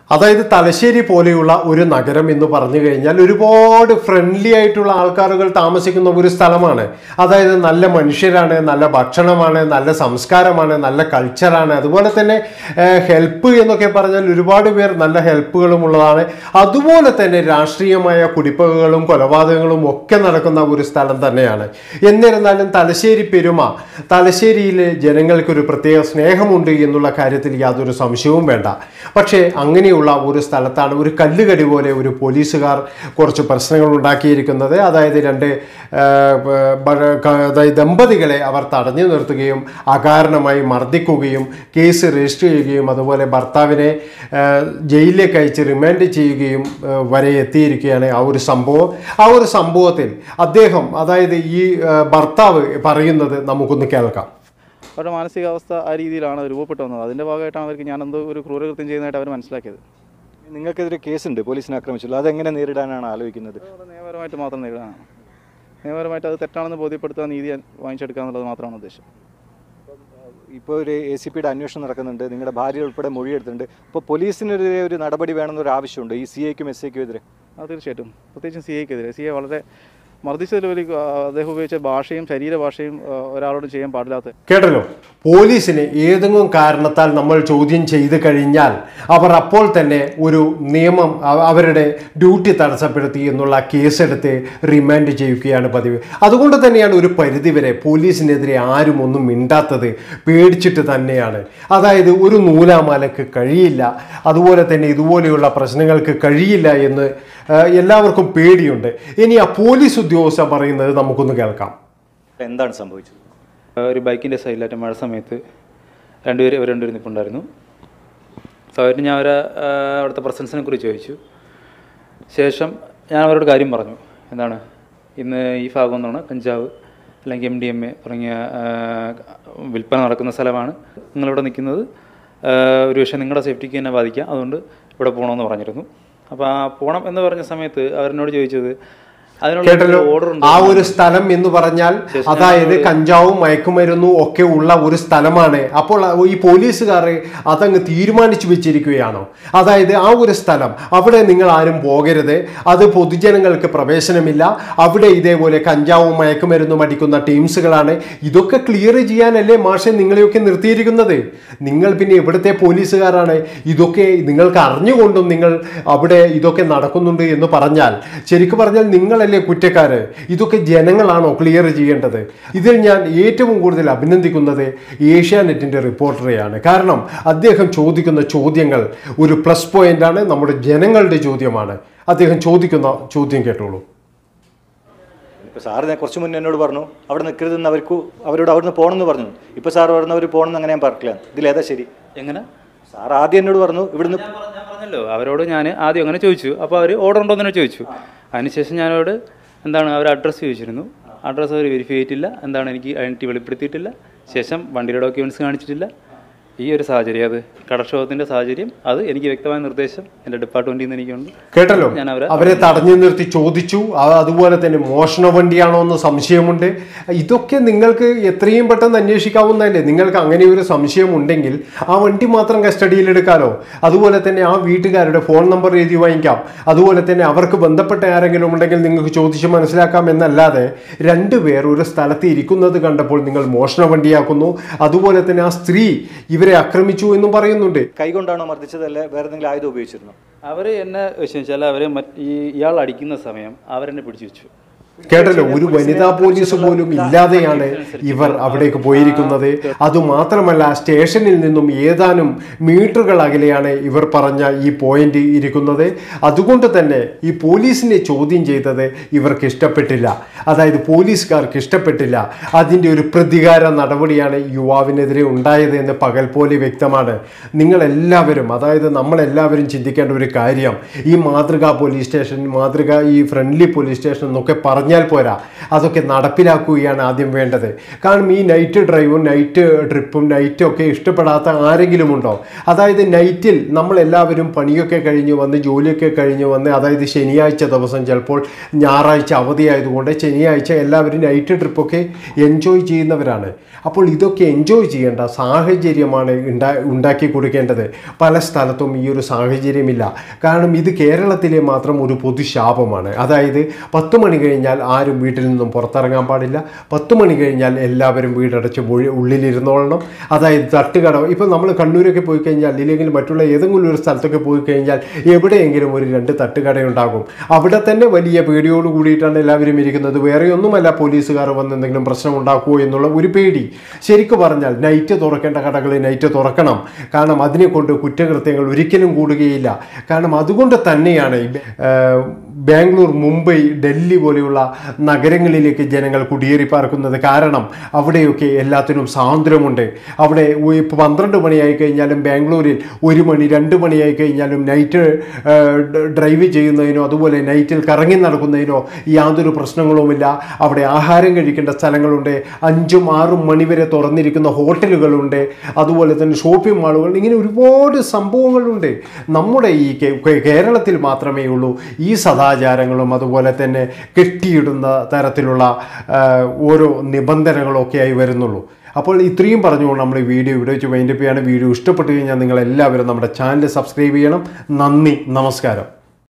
അതായത് തലശ്ശേരി പോലെയുള്ള ഒരു നഗരം എന്ന് പറഞ്ഞു കഴിഞ്ഞാൽ ഒരുപാട് ഫ്രണ്ട്ലി ആയിട്ടുള്ള ആൾക്കാരുകൾ താമസിക്കുന്ന ഒരു സ്ഥലമാണ് അതായത് നല്ല മനുഷ്യരാണ് നല്ല ഭക്ഷണമാണ് നല്ല സംസ്കാരമാണ് നല്ല കൾച്ചറാണ് അതുപോലെ തന്നെ ഹെൽപ്പ് എന്നൊക്കെ പറഞ്ഞാൽ ഒരുപാട് പേർ നല്ല ഹെൽപ്പുകളും ഉള്ളതാണ് അതുപോലെ തന്നെ രാഷ്ട്രീയമായ കുടിപ്പകകളും കൊലപാതകങ്ങളും ഒക്കെ നടക്കുന്ന ഒരു സ്ഥലം തന്നെയാണ് എന്നിരുന്നാലും തലശ്ശേരി പെരുമ തലശ്ശേരിയിലെ ജനങ്ങൾക്കൊരു പ്രത്യേക സ്നേഹമുണ്ട് എന്നുള്ള കാര്യത്തിൽ യാതൊരു സംശയവും വേണ്ട പക്ഷേ അങ്ങനെയുള്ള ഒരു സ്ഥലത്താണ് ഒരു കല്ലുകടി പോലെ ഒരു പോലീസുകാർ കുറച്ച് പ്രശ്നങ്ങൾ ഉണ്ടാക്കിയിരിക്കുന്നത് അതായത് രണ്ട് ആ, ബ- ക- അതായത് ദമ്പതികളെ അവർ തടഞ്ഞു നിർത്തുകയും അകാരണമായി മർദ്ദിക്കുകയും കേസ് രജിസ്റ്റർ ചെയ്യുകയും അതുപോലെ ഭർത്താവിനെ ആ, ജയിലിലേക്ക് അയച്ച് റിമാൻഡ് ചെയ്യുകയും ആ, വരെ എത്തിയിരിക്കുകയാണ് ആ ഒരു സംഭവം ആ ഒരു സംഭവത്തിൽ അദ്ദേഹം അതായത് ഈ ആ, ഭർത്താവ് പറയുന്നത് നമുക്കൊന്ന് കേൾക്കാം അവരുടെ മാനസികാവസ്ഥ ആ രീതിയിലാണ് രൂപപ്പെട്ടു വന്നത് അതിൻ്റെ ഭാഗമായിട്ടാണ് അവർക്ക് ഞാൻ എന്തോ ഒരു ക്രൂരകൃത്യം ചെയ്യുന്നതായിട്ട് അവർ മനസ്സിലാക്കിയത് നിങ്ങൾക്കെതിരെ കേസുണ്ട് പോലീസിനെ ആക്രമിച്ചുള്ളൂ അതെങ്ങനെ നേരിടാനാണ് ആലോചിക്കുന്നത് അത് നിയമപരമായിട്ട് മാത്രം നേരിടാനാണ് നിയമപരമായിട്ട് അത് തെറ്റാണെന്ന് ബോധ്യപ്പെടുത്താൻ നീതി വാങ്ങിച്ചെടുക്കുക എന്നുള്ളത് മാത്രമാണ് ഉദ്ദേശം ഇപ്പോൾ ഒരു എ സി പിയുടെ അന്വേഷണം നടക്കുന്നുണ്ട് നിങ്ങളുടെ ഭാര്യ ഉൾപ്പെടെ മൊഴിയെടുത്തിട്ടുണ്ട് അപ്പോൾ പോലീസിനെതിരെ ഒരു നടപടി വേണമെന്നൊരു ആവശ്യമുണ്ട് ഈ സി ഐക്കും എസ് ഐക്കും എതിരെ അത് തീർച്ചയായിട്ടും പ്രത്യേകിച്ചും സി ഐക്കെതിരെ സി ഐ വളരെ മർദ്ദിച്ചതിൽ ഒരു ആ, അദ്ദേഹം ഉപയോഗിച്ച ഭാഷയും ശരീരഭാഷയും ആ, ഒരാളോടും ചെയ്യാൻ പാടില്ലാത്ത കേട്ടല്ലോ പോലീസിനെ ഏതെങ്കിലും കാരണത്താൽ നമ്മൾ ചോദ്യം ചെയ്ത് കഴിഞ്ഞാൽ അവർ അപ്പോൾ തന്നെ ഒരു നിയമം അവ- അവരുടെ ഡ്യൂട്ടി തടസ്സപ്പെടുത്തി എന്നുള്ള കേസെടുത്ത് റിമാൻഡ് ചെയ്യുകയാണ് പതിവ് അതുകൊണ്ട് തന്നെയാണ് ഒരു പരിധിവരെ പോലീസിനെതിരെ ആരും ഒന്നും മിണ്ടാത്തത് പേടിച്ചിട്ട് തന്നെയാണ് അതായത് ഒരു നൂലാമാലക്ക് കഴിയില്ല അതുപോലെ തന്നെ ഇതുപോലെയുള്ള പ്രശ്നങ്ങൾക്ക് കഴിയില്ല എന്ന് ആ, എല്ലാവർക്കും പേടിയുണ്ട് ഇനി ആ പോലീസ് ഉദ്യോഗസ്ഥ പറയുന്നത് നമുക്കൊന്ന് കേൾക്കാം എന്താണ് സംഭവിച്ചത് ഒരു ബൈക്കിൻ്റെ സൈഡിലായിട്ട് മഴ സമയത്ത് രണ്ടുപേര് ഇവർ രണ്ടുപേരും നിൽപ്പുണ്ടായിരുന്നു സോ അവര് ഞാൻ അവരെ ആ, അവിടുത്തെ പ്രസൻസിനെ കുറിച്ച് ചോദിച്ചു ശേഷം ഞാൻ അവരോട് കാര്യം പറഞ്ഞു എന്താണ് ഇന്ന് ഈ ഭാഗം എന്നാണ് കഞ്ചാവ് അല്ലെങ്കിൽ എം ഡി എം എ തുടങ്ങിയ ആ, വിൽപ്പന നടക്കുന്ന സ്ഥലമാണ് നിങ്ങളിവിടെ നിൽക്കുന്നത് ആ, ഒരു പക്ഷേ നിങ്ങളുടെ സേഫ്റ്റിക്ക് തന്നെ ബാധിക്കാം അതുകൊണ്ട് ഇവിടെ പോകണമെന്ന് പറഞ്ഞിരുന്നു അപ്പോൾ ആ പോകണം എന്ന് പറഞ്ഞ സമയത്ത് അവരെന്നോട് ചോദിച്ചത് അതിനുള്ള കേട്ടല്ലോ ഓർഡർ ഉണ്ട് ആ ഒരു സ്ഥലം എന്ന് പറഞ്ഞാൽ ശേഷം അതായത് കഞ്ചാവും മയക്കുമരുന്നും ഒക്കെ ഉള്ള ഒരു സ്ഥലമാണ് അപ്പോൾ ഈ പോലീസുകാർ അതങ്ങ് തീരുമാനിച്ചു വെച്ചിരിക്കുകയാണോ അതായത് ആ ഒരു സ്ഥലം അവിടെ നിങ്ങൾ ആരും പോകരുത് അത് പൊതുജനങ്ങൾക്ക് പ്രവേശനമില്ല അവിടെ ഇതേപോലെ കഞ്ചാവും മയക്കുമരുന്നും അടിക്കുന്ന ടീംസുകളാണ് ഇതൊക്കെ ക്ലിയർ ചെയ്യാനല്ലേ മാഷെ നിങ്ങളെയൊക്കെ നിർത്തിയിരിക്കുന്നത് നിങ്ങൾ പിന്നെ എവിടുത്തെ പോലീസുകാരാണ് ഇതൊക്കെ നിങ്ങൾക്ക് അറിഞ്ഞുകൊണ്ടും നിങ്ങൾ അവിടെ ഇതൊക്കെ നടക്കുന്നുണ്ട് എന്ന് പറഞ്ഞാൽ ശരിക്കും പറഞ്ഞാൽ നിങ്ങളല്ലേ കുറ്റക്കാര് ഇതൊക്കെ ജനങ്ങളാണോ ക്ലിയർ ചെയ്യേണ്ടത് ഇതിൽ ഞാൻ ഏറ്റവും കൂടുതൽ അഭിനന്ദിക്കുന്നത് ഏഷ്യാനെറ്റിന്റെ റിപ്പോർട്ടറെയാണ് കാരണം അദ്ദേഹം ചോദിക്കുന്ന ചോദ്യങ്ങൾ ഒരു പ്ലസ് പോയിന്റാണ് നമ്മുടെ ജനങ്ങളുടെ ചോദ്യമാണ് അദ്ദേഹം ചോദിക്കുന്ന ചോദ്യം കേട്ടോളൂ ഇപ്പോൾ സാറ് ഞാൻ കുറച്ച് മുന്നേ എന്നോട് പറഞ്ഞു അവിടെ നിൽക്കരുതെന്ന് അവർക്ക് അവരോട് അവിടുന്ന് പോകണമെന്ന് പറഞ്ഞു ഇപ്പോൾ സാർ പറഞ്ഞു അവർ പോകണമെന്ന് അങ്ങനെ ഞാൻ പറഞ്ഞില്ല ഇതിലേതാ ശരി എങ്ങനെ സാർ ആദ്യം എന്നോട് പറഞ്ഞു ഇവിടുന്ന് ഞാൻ പറഞ്ഞ- ഞാൻ പറഞ്ഞല്ലോ അവരോട് ഞാൻ ആദ്യം അങ്ങനെ ചോദിച്ചു അപ്പോൾ അവർ ഓർഡർ ഉണ്ടോ എന്ന് ചോദിച്ചു അതിനുശേഷം ഞാൻ അവരോട് എന്താണ് അവർ അഡ്രസ്സ് ചോദിച്ചിരുന്നു അഡ്രസ്സ് അവർ വെരിഫൈ ചെയ്തിട്ടില്ല എന്താണ് എനിക്ക് ഐഡൻറ്റി വെളിപ്പെടുത്തിയിട്ടില്ല ശേഷം വണ്ടിയുടെ ഡോക്യുമെൻറ്റ്സ് കാണിച്ചിട്ടില്ല ഈ ഒരു സാഹചര്യം അത് കടക്ഷോഭത്തിൻ്റെ സാഹചര്യം അത് എനിക്ക് വ്യക്തമായ നിർദ്ദേശം എൻ്റെ ഡിപ്പാർട്ട്മെൻറ്റിൽ നിന്ന് എനിക്കുണ്ട് കേട്ടല്ലോ ഞാൻ അവരെ അവരെ തടഞ്ഞു നിർത്തി ചോദിച്ചു അ- അതുപോലെ തന്നെ മോഷണ വണ്ടിയാണോ എന്ന് സംശയമുണ്ട് ഇതൊക്കെ നിങ്ങൾക്ക് എത്രയും പെട്ടെന്ന് അന്വേഷിക്കാവുന്നതല്ലേ നിങ്ങൾക്ക് അങ്ങനെ ഒരു സംശയം ഉണ്ടെങ്കിൽ ആ വണ്ടി മാത്രം കസ്റ്റഡിയിൽ എടുക്കാലോ അതുപോലെ തന്നെ ആ വീട്ടുകാരുടെ ഫോൺ നമ്പർ എഴുതി വാങ്ങിക്കാം അതുപോലെ തന്നെ അവർക്ക് ബന്ധപ്പെട്ട ആരെങ്കിലും ഉണ്ടെങ്കിൽ നിങ്ങൾക്ക് ചോദിച്ച് മനസ്സിലാക്കാം എന്നല്ലാതെ രണ്ടുപേർ ഒരു സ്ഥലത്ത് ഇരിക്കുന്നത് കണ്ടപ്പോൾ നിങ്ങൾ മോഷണ വണ്ടിയാക്കുന്നു അതുപോലെ തന്നെ ആ സ്ത്രീ ഇവരെ ആക്രമിച്ചു എന്നും പറയുന്നുണ്ട് കൈകൊണ്ടാണോ മർദ്ദിച്ചതല്ല വേറെ എന്തെങ്കിലും ആയുധം ഉപയോഗിച്ചിരുന്നു അവർ എന്നെ വെച്ചാൽ അവർ ഈ ഇയാൾ അടിക്കുന്ന സമയം അവരെന്നെ പിടിച്ചു വെച്ചു കേട്ടല്ലോ ഒരു വനിതാ പോലീസ് പോലും ഇല്ലാതെയാണ് ഇവർ അവിടേക്ക് പോയിരിക്കുന്നത് അതുമാത്രമല്ല സ്റ്റേഷനിൽ നിന്നും ഏതാനും മീറ്ററുകൾ അകലെയാണ് ഇവർ പറഞ്ഞ ഈ പോയിന്റ് ഇരിക്കുന്നത് അതുകൊണ്ട് തന്നെ ഈ പോലീസിനെ ചോദ്യം ചെയ്തത് ഇവർക്ക് ഇഷ്ടപ്പെട്ടില്ല അതായത് പോലീസുകാർക്ക് ഇഷ്ടപ്പെട്ടില്ല അതിൻ്റെ ഒരു പ്രതികാര നടപടിയാണ് യുവാവിനെതിരെ ഉണ്ടായത് എന്ന് പകൽ പോലെ വ്യക്തമാണ് നിങ്ങളെല്ലാവരും അതായത് നമ്മളെല്ലാവരും ചിന്തിക്കേണ്ട ഒരു കാര്യം ഈ മാതൃകാ പോലീസ് സ്റ്റേഷൻ മാതൃക ഈ ഫ്രണ്ട്ലി പോലീസ് സ്റ്റേഷൻ എന്നൊക്കെ പറഞ്ഞു പറഞ്ഞാൽ പോരാ അതൊക്കെ നടപ്പിലാക്കുകയാണ് ആദ്യം വേണ്ടത് കാരണം ഈ നൈറ്റ് ഡ്രൈവും നൈറ്റ് ട്രിപ്പും നൈറ്റും ഒക്കെ ഇഷ്ടപ്പെടാത്ത ആരെങ്കിലും ഉണ്ടോ അതായത് നൈറ്റിൽ നമ്മളെല്ലാവരും പണിയൊക്കെ കഴിഞ്ഞ് വന്ന് ജോലിയൊക്കെ കഴിഞ്ഞ് വന്ന് അതായത് ശനിയാഴ്ച ദിവസം ചിലപ്പോൾ ഞായറാഴ്ച അവധിയായതുകൊണ്ട് ശനിയാഴ്ച എല്ലാവരും നൈറ്റ് ട്രിപ്പൊക്കെ എൻജോയ് ചെയ്യുന്നവരാണ് അപ്പോൾ ഇതൊക്കെ എൻജോയ് ചെയ്യേണ്ട സാഹചര്യമാണ് ഉണ്ടാ ഉണ്ടാക്കി കൊടുക്കേണ്ടത് പല സ്ഥലത്തും ഈ ഒരു സാഹചര്യമില്ല കാരണം ഇത് കേരളത്തിലെ മാത്രം ഒരു പൊതുശാപമാണ് അതായത് പത്ത് മണി കഴിഞ്ഞാൽ ആരും വീട്ടിൽ നിന്നും പുറത്തിറങ്ങാൻ പാടില്ല പത്ത് മണി കഴിഞ്ഞാൽ എല്ലാവരും വീടടച്ച് ഉള്ളിൽ- ഉള്ളിലിരുന്നോളണം അതായത് തട്ടുകട ഇപ്പം നമ്മൾ കണ്ണൂരൊക്കെ പോയി കഴിഞ്ഞാൽ ഇല്ലെങ്കിൽ മറ്റുള്ള ഏതെങ്കിലും ഒരു സ്ഥലത്തൊക്കെ പോയി കഴിഞ്ഞാൽ എവിടെയെങ്കിലും ഒരു രണ്ട് തട്ടുകടയുണ്ടാകും അവിടെ തന്നെ വലിയ പേടിയോട് കൂടിയിട്ടാണ് എല്ലാവരും ഇരിക്കുന്നത് വേറെ ഒന്നുമല്ല പോലീസുകാർ വന്ന് എന്തെങ്കിലും പ്രശ്നം ഉണ്ടാക്കുമോ എന്നുള്ള ഒരു പേടി ശരിക്കും പറഞ്ഞാൽ നൈറ്റ് തുറക്കേണ്ട കടകൾ നൈറ്റ് തുറക്കണം കാരണം അതിനെ കൊണ്ട് കുറ്റകൃത്യങ്ങൾ ഒരിക്കലും കൂടുകയില്ല കാരണം അതുകൊണ്ട് തന്നെയാണ് ഈ ബ- ഏർ ബാംഗ്ലൂർ മുംബൈ ഡൽഹി പോലെയുള്ള നഗരങ്ങളിലേക്ക് ജനങ്ങൾ കുടിയേറി പാർക്കുന്നത് കാരണം അവിടെയൊക്കെ എല്ലാത്തിനും സ്വാതന്ത്ര്യമുണ്ട് അവിടെ ഇപ്പോൾ പന്ത്രണ്ട് മണിയായി കഴിഞ്ഞാലും ബാംഗ്ലൂരിൽ ഒരു മണി രണ്ട് മണിയായി കഴിഞ്ഞാലും നൈറ്റ് ഡ്രൈവ് ചെയ്യുന്നതിനോ അതുപോലെ നൈറ്റിൽ കറങ്ങി നടക്കുന്നതിനോ യാതൊരു പ്രശ്നങ്ങളുമില്ല അവിടെ ആഹാരം കഴിക്കേണ്ട സ്ഥലങ്ങളുണ്ട് അഞ്ചും ആറും മണി വരെ തുറന്നിരിക്കുന്ന ഹോട്ടലുകളുണ്ട് അതുപോലെ തന്നെ ഷോപ്പിംഗ് മാളുകൾ ഇങ്ങനെ ഒരുപാട് സംഭവങ്ങളുണ്ട് നമ്മുടെ ഈ കേ- കേ- കേരളത്തിൽ മാത്രമേ ഉള്ളൂ ഈ സദാചാരങ്ങളും അതുപോലെ തന്നെ കെട്ടിയിടുന്ന തരത്തിലുള്ള ആ, ഓരോ നിബന്ധനകളൊക്കെയായി വരുന്നുള്ളൂ അപ്പോൾ ഇത്രയും പറഞ്ഞുകൊണ്ട് നമ്മൾ ഈ വീഡിയോ ഇവിടെ വെച്ച് വൈൻഡപ്പ് ചെയ്യാണ് വീഡിയോ ഇഷ്ടപ്പെട്ട് കഴിഞ്ഞാൽ നിങ്ങൾ എല്ലാവരും നമ്മുടെ ചാനൽ സബ്സ്ക്രൈബ് ചെയ്യണം നന്ദി നമസ്കാരം